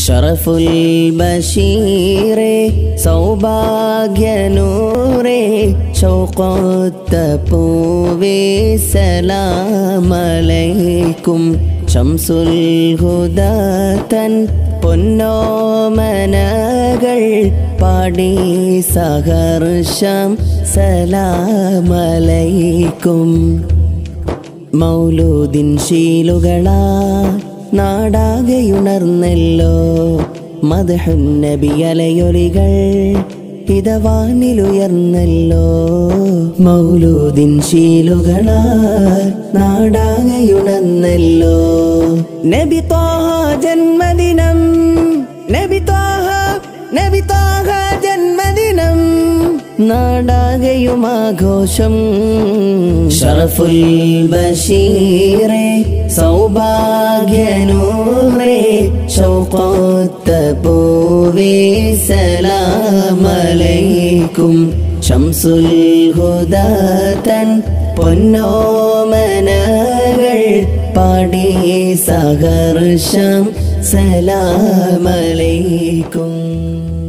ഷറഫുൽ ബഷീറെ സൗഭാഗ്യനൂറെ ഷൗഖത്ത പൂവേ സലാമലൈക്കും ഷംസുൽ ഹുദാതൻ പൊന്നോമനകൾ പാടി സഹർഷം സലാമലൈക്കും മൗലൂദിൻ ശീലുകളാ നാടാകെയുണർന്നല്ലോ മദഹുൻ നബി അലയൊലികൾ ഹിതവാനിലുയർന്നല്ലോ മൗലൂദിൻ ശീലുകളാ നാടാകെയുണർന്നല്ലോ നബി ത്വാഹ ജന്മദിനം നബി ത്വാഹ നബി ത്വാഹ ജന്മദിനം നാടാകയുമാഘോഷം ഷറഫുൽ ബഷീറെ സൗഭാഗ്യനൂറെ ഷൗഖത്ത പൂവേ സലാമലൈക്കും ഷംസുൽ ഹുദാതൻ പൊന്നോമനകൾ പാടി സഹർഷം സലാമലൈക്കും